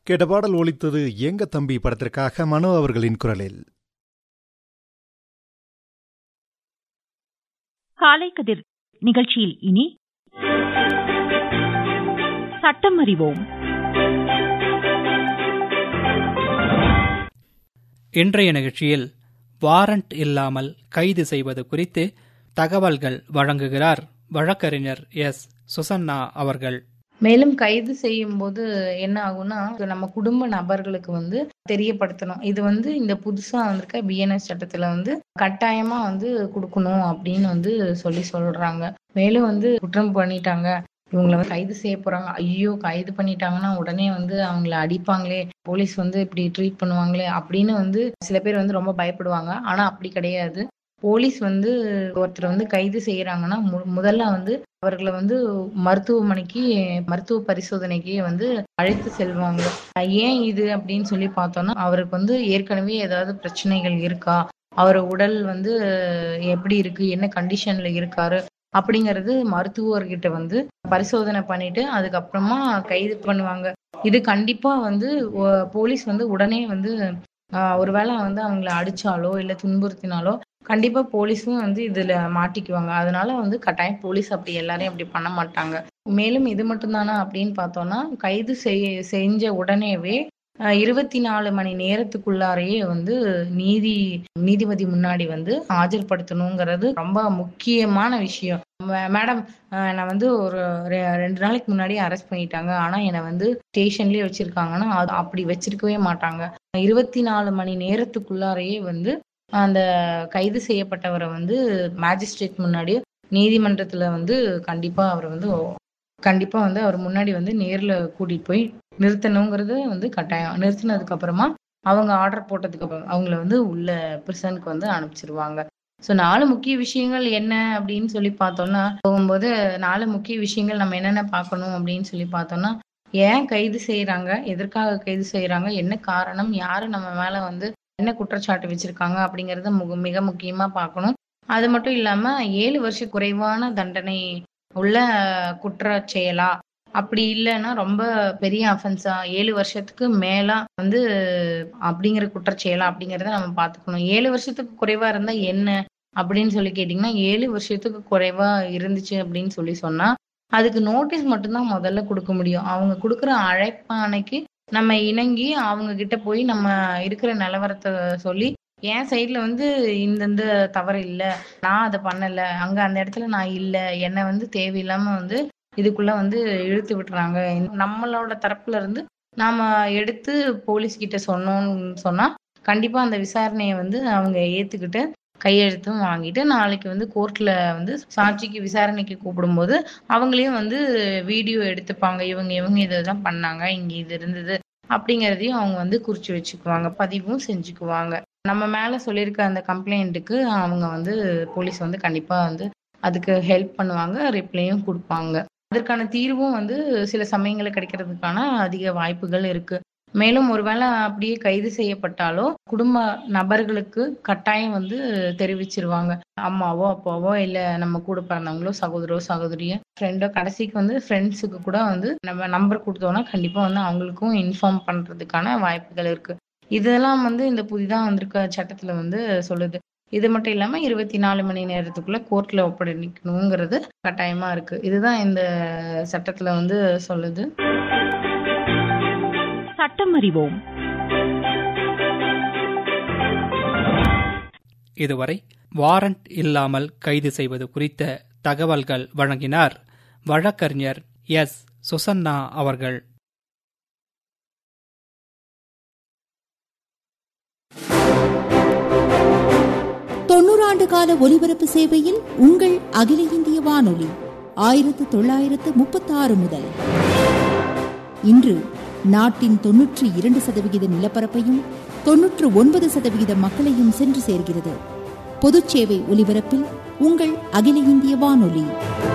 கேட்ட பாடல் ஒலித்தது எங்க தம்பி படத்திற்காக மனோ அவர்களின் குரலில் காலை கதிர் நிகழ்ச்சியில் இனி சட்டம் அறிவோம் இன்றைய நிகழ்ச்சியில் வாரண்ட் இல்லாமல் கைது செய்வது குறித்து தகவல்கள் வழங்குகிறார் வழக்கறிஞர் எஸ் சுசன்னா அவர்கள் மேலும் கைது செய்யும் போது என்ன ஆகும்னா நம்ம குடும்ப நபர்களுக்கு வந்து தெரியப்படுத்தணும் இது வந்து இந்த புதுசா வந்திருக்க பிஎன்எஸ் சட்டத்துல வந்து கட்டாயமா வந்து கொடுக்கணும் அப்படின்னு வந்து சொல்லி சொல்றாங்க மேலும் வந்து குற்றம் பண்ணிட்டாங்க இவங்களை வந்து கைது செய்ய போறாங்க ஐயோ கைது பண்ணிட்டாங்கன்னா உடனே வந்து அவங்கள அடிப்பாங்களே போலீஸ் வந்து இப்படி ட்ரீட் பண்ணுவாங்களே அப்படின்னு வந்து சில பேர் வந்து ரொம்ப பயப்படுவாங்க ஆனா அப்படி கிடையாது போலீஸ் வந்து ஒருத்தர் வந்து கைது செய்யறாங்கன்னா முதல்ல வந்து அவர்களை வந்து மருத்துவமனைக்கு மருத்துவ பரிசோதனைக்கு வந்து அழைத்து செல்வாங்க ஏன் இது அப்படின்னு சொல்லி பார்த்தோம்னா அவருக்கு வந்து ஏற்கனவே ஏதாவது பிரச்சனைகள் இருக்கா அவர் உடல் வந்து எப்படி இருக்கு என்ன கண்டிஷன்ல இருக்காரு அப்படிங்கறது மருத்துவர்கிட்ட வந்து பரிசோதனை பண்ணிட்டு அதுக்கப்புறமா கைது பண்ணுவாங்க இது கண்டிப்பா வந்து போலீஸ் வந்து உடனே வந்து ஒருவேளை வந்து அவங்கள அடிச்சாலோ இல்ல துன்புறுத்தினாலோ கண்டிப்பா போலீஸும் வந்து இதுல மாட்டிக்குவாங்க அதனால வந்து கட்டாயம் போலீஸ் அப்படி எல்லாரையும் அப்படி பண்ண மாட்டாங்க மேலும் இது மட்டும்தானா அப்படின்னு பார்த்தோம்னா கைது செய் செஞ்ச உடனேவே இருபத்தி நாலு மணி நேரத்துக்குள்ளாரையே வந்து நீதி நீதிபதி முன்னாடி வந்து ஆஜர்படுத்தணுங்கிறது ரொம்ப முக்கியமான விஷயம் மேடம் நான் வந்து ஒரு ரெண்டு நாளைக்கு முன்னாடி அரெஸ்ட் பண்ணிட்டாங்க ஆனா என்னை வந்து ஸ்டேஷன்லயே வச்சிருக்காங்கன்னா அது அப்படி வச்சிருக்கவே மாட்டாங்க இருபத்தி நாலு மணி நேரத்துக்குள்ளாரையே வந்து அந்த கைது செய்யப்பட்டவரை வந்து மேஜிஸ்ட்ரேட் முன்னாடி நீதிமன்றத்துல வந்து கண்டிப்பா அவர் வந்து கண்டிப்பா வந்து அவர் முன்னாடி வந்து நேர்ல கூட்டிட்டு போய் நிறுத்தணுங்கிறது வந்து கட்டாயம் நிறுத்தினதுக்கு அப்புறமா அவங்க ஆர்டர் போட்டதுக்கு அப்புறம் அவங்கள வந்து உள்ள பிரிசனுக்கு வந்து அனுப்பிச்சிருவாங்க ஸோ நாலு முக்கிய விஷயங்கள் என்ன அப்படின்னு சொல்லி பார்த்தோம்னா போகும்போது நாலு முக்கிய விஷயங்கள் நம்ம என்னென்ன பார்க்கணும் அப்படின்னு சொல்லி பார்த்தோம்னா ஏன் கைது செய்யறாங்க எதற்காக கைது செய்யறாங்க என்ன காரணம் யாரு நம்ம மேல வந்து என்ன குற்றச்சாட்டு வச்சிருக்காங்க அப்படிங்கறத மிக முக்கியமா பார்க்கணும் அது மட்டும் இல்லாம ஏழு வருஷ குறைவான தண்டனை உள்ள குற்ற செயலா அப்படி இல்லைன்னா ரொம்ப பெரிய அஃபென்ஸா ஏழு வருஷத்துக்கு மேலா வந்து அப்படிங்கிற குற்றச்செயலா அப்படிங்கறத நம்ம பாத்துக்கணும் ஏழு வருஷத்துக்கு குறைவா இருந்தா என்ன அப்படின்னு சொல்லி கேட்டீங்கன்னா ஏழு வருஷத்துக்கு குறைவா இருந்துச்சு அப்படின்னு சொல்லி சொன்னா அதுக்கு நோட்டீஸ் மட்டும்தான் முதல்ல கொடுக்க முடியும் அவங்க கொடுக்குற அழைப்பானைக்கு நம்ம இணங்கி அவங்க கிட்ட போய் நம்ம இருக்கிற நிலவரத்தை சொல்லி என் சைட்ல வந்து இந்தந்த தவறு இல்லை நான் அதை பண்ணல அங்க அந்த இடத்துல நான் இல்லை என்னை வந்து தேவையில்லாம வந்து இதுக்குள்ள வந்து இழுத்து விட்டுறாங்க நம்மளோட தரப்புல இருந்து நாம எடுத்து போலீஸ் கிட்ட சொன்னோம்னு சொன்னா கண்டிப்பா அந்த விசாரணையை வந்து அவங்க ஏத்துக்கிட்டு கையெழுத்தும் வாங்கிட்டு நாளைக்கு வந்து கோர்ட்ல வந்து சாட்சிக்கு விசாரணைக்கு கூப்பிடும்போது அவங்களையும் வந்து வீடியோ எடுத்துப்பாங்க இவங்க இவங்க இதெல்லாம் பண்ணாங்க இங்க இது இருந்தது அப்படிங்கறதையும் அவங்க வந்து குறிச்சு வச்சுக்குவாங்க பதிவும் செஞ்சுக்குவாங்க நம்ம மேல சொல்லியிருக்க அந்த கம்ப்ளைண்ட்டுக்கு அவங்க வந்து போலீஸ் வந்து கண்டிப்பா வந்து அதுக்கு ஹெல்ப் பண்ணுவாங்க ரிப்ளையும் கொடுப்பாங்க அதற்கான தீர்வும் வந்து சில சமயங்களில் கிடைக்கிறதுக்கான அதிக வாய்ப்புகள் இருக்கு மேலும் ஒருவேளை அப்படியே கைது செய்யப்பட்டாலோ குடும்ப நபர்களுக்கு கட்டாயம் வந்து தெரிவிச்சிருவாங்க அம்மாவோ அப்பாவோ இல்ல நம்ம கூட பிறந்தவங்களோ சகோதரோ சகோதரியோ ஃப்ரெண்டோ கடைசிக்கு வந்து ஃப்ரெண்ட்ஸுக்கு கூட வந்து நம்ம நம்பர் கொடுத்தோம்னா கண்டிப்பா வந்து அவங்களுக்கும் இன்ஃபார்ம் பண்றதுக்கான வாய்ப்புகள் இருக்கு இதெல்லாம் வந்து இந்த புதிதா வந்திருக்க சட்டத்துல வந்து சொல்லுது இது மட்டும் இல்லாம இருபத்தி நாலு மணி நேரத்துக்குள்ள கோர்ட்ல ஒப்படைக்கணுங்கிறது கட்டாயமா இருக்கு இதுதான் இந்த சட்டத்துல வந்து சொல்லுது சட்டம் அறிவோம் இதுவரை வாரண்ட் இல்லாமல் கைது செய்வது குறித்த தகவல்கள் வழங்கினார் வழக்கறிஞர் எஸ் சுசன்னா அவர்கள் தொன்னூறாண்டு கால ஒலிபரப்பு சேவையில் உங்கள் அகில இந்திய வானொலி ஆயிரத்து தொள்ளாயிரத்து முப்பத்தாறு முதல் இன்று நாட்டின் தொன்னூற்றி இரண்டு சதவிகித நிலப்பரப்பையும் தொன்னூற்று ஒன்பது சதவிகித மக்களையும் சென்று சேர்கிறது பொதுச்சேவை ஒலிபரப்பில் உங்கள் அகில இந்திய வானொலி